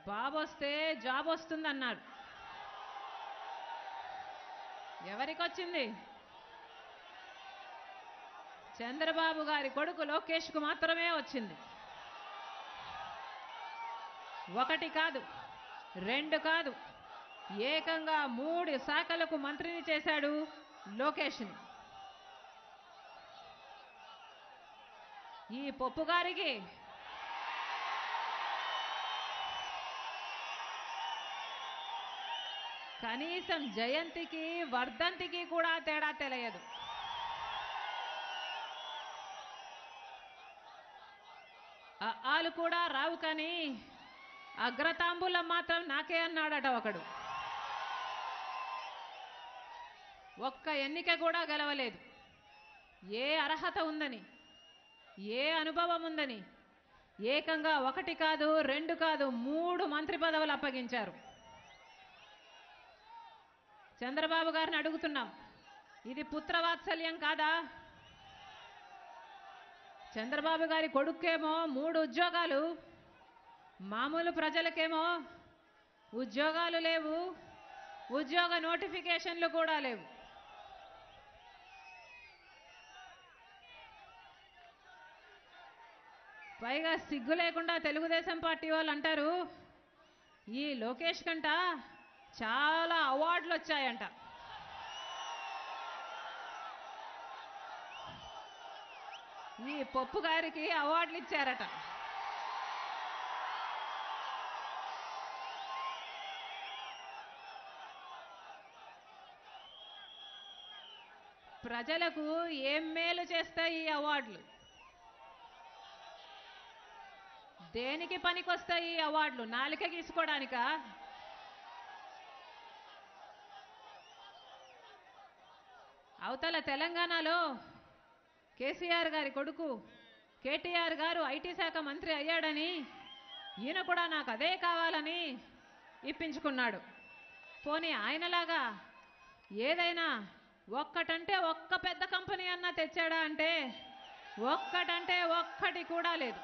బాబు వస్తే జాబ్ వస్తుంది అన్నాడు ఎవరికి వచ్చింది చంద్రబాబు గారి కొడుకు లోకేష్కు మాత్రమే వచ్చింది ఒకటి కాదు రెండు కాదు ఏకంగా మూడు శాఖలకు మంత్రిని చేశాడు లోకేష్ని ఈ పప్పు గారికి కనీసం జయంతికి వర్ధంతికి కూడా తేడా తెలియదు ఆ ఆలు కూడా రావు కానీ అగ్రతాంబూలం మాత్రం నాకే అన్నాడట ఒకడు ఒక్క ఎన్నిక కూడా గెలవలేదు ఏ అర్హత ఉందని ఏ అనుభవం ఉందని ఏకంగా ఒకటి కాదు రెండు కాదు మూడు మంత్రి పదవులు అప్పగించారు చంద్రబాబు గారిని అడుగుతున్నాం ఇది పుత్రవాత్సల్యం కాదా చంద్రబాబు గారి కొడుకేమో మూడు ఉద్యోగాలు మామూలు ప్రజలకేమో ఉద్యోగాలు లేవు ఉద్యోగ నోటిఫికేషన్లు కూడా లేవు పైగా సిగ్గు లేకుండా తెలుగుదేశం పార్టీ వాళ్ళు అంటారు ఈ లోకేష్ కంట చాలా అవార్డులు వచ్చాయంట ఈ పప్పు గారికి అవార్డులు ఇచ్చారట ప్రజలకు ఏం మేలు చేస్తాయి ఈ అవార్డులు దేనికి పనికొస్తాయి ఈ అవార్డులు నాలిక గీసుకోవడానికా అవతల తెలంగాణలో కేసీఆర్ గారి కొడుకు కేటీఆర్ గారు ఐటీ శాఖ మంత్రి అయ్యాడని ఈయన కూడా నాకు అదే కావాలని ఇప్పించుకున్నాడు పోనీ ఆయనలాగా ఏదైనా ఒక్కటంటే ఒక్క పెద్ద కంపెనీ అన్నా తెచ్చాడా అంటే ఒక్కటంటే ఒక్కటి కూడా లేదు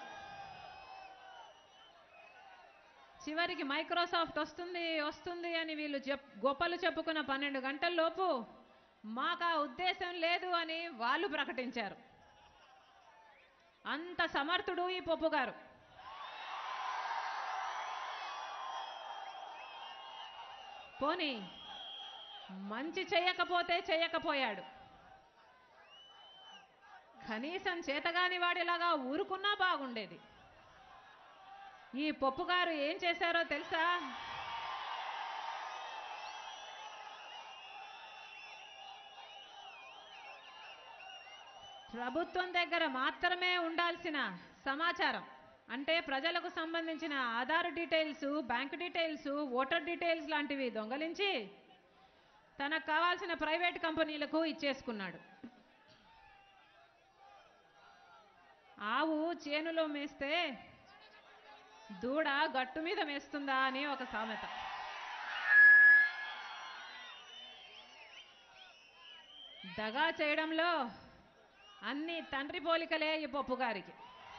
చివరికి మైక్రోసాఫ్ట్ వస్తుంది వస్తుంది అని వీళ్ళు చెప్ గొప్పలు చెప్పుకున్న పన్నెండు గంటల లోపు మాకు ఆ ఉద్దేశం లేదు అని వాళ్ళు ప్రకటించారు అంత సమర్థుడు ఈ పప్పు గారు పోనీ మంచి చేయకపోతే చేయకపోయాడు కనీసం చేతగాని వాడిలాగా ఊరుకున్నా బాగుండేది ఈ పప్పు గారు ఏం చేశారో తెలుసా ప్రభుత్వం దగ్గర మాత్రమే ఉండాల్సిన సమాచారం అంటే ప్రజలకు సంబంధించిన Aadhaar details bank details voter details లాంటివి దొంగలించి తనకు కావాల్సిన ప్రైవేట్ కంపెనీలకు ఇచ్చేసుకున్నాడు ఆవు చేనులో మేస్తే దూడ గట్టు మీద మేస్తుందా అని ఒక సామెత దగా చేయడంలో అన్ని తండ్రి పోలికలే ఈ పప్పు గారికి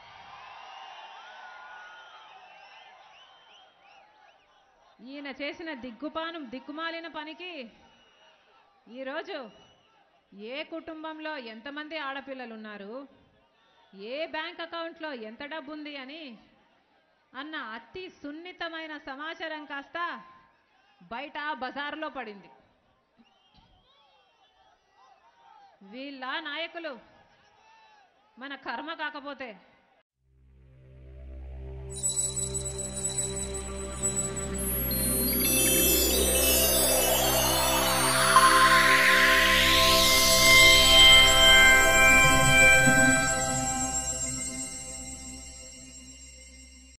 ఈయన చేసిన దిగ్గుపానం దిక్కుమాలిన పనికి ఈరోజు ఏ కుటుంబంలో ఎంతమంది ఆడపిల్లలు ఉన్నారు ఏ బ్యాంక్ అకౌంట్లో ఎంత డబ్బు ఉంది అని అన్న అతి సున్నితమైన సమాచారం కాస్త బయట బజార్లో పడింది వీళ్ళ నాయకులు మన కర్మ కాకపోతే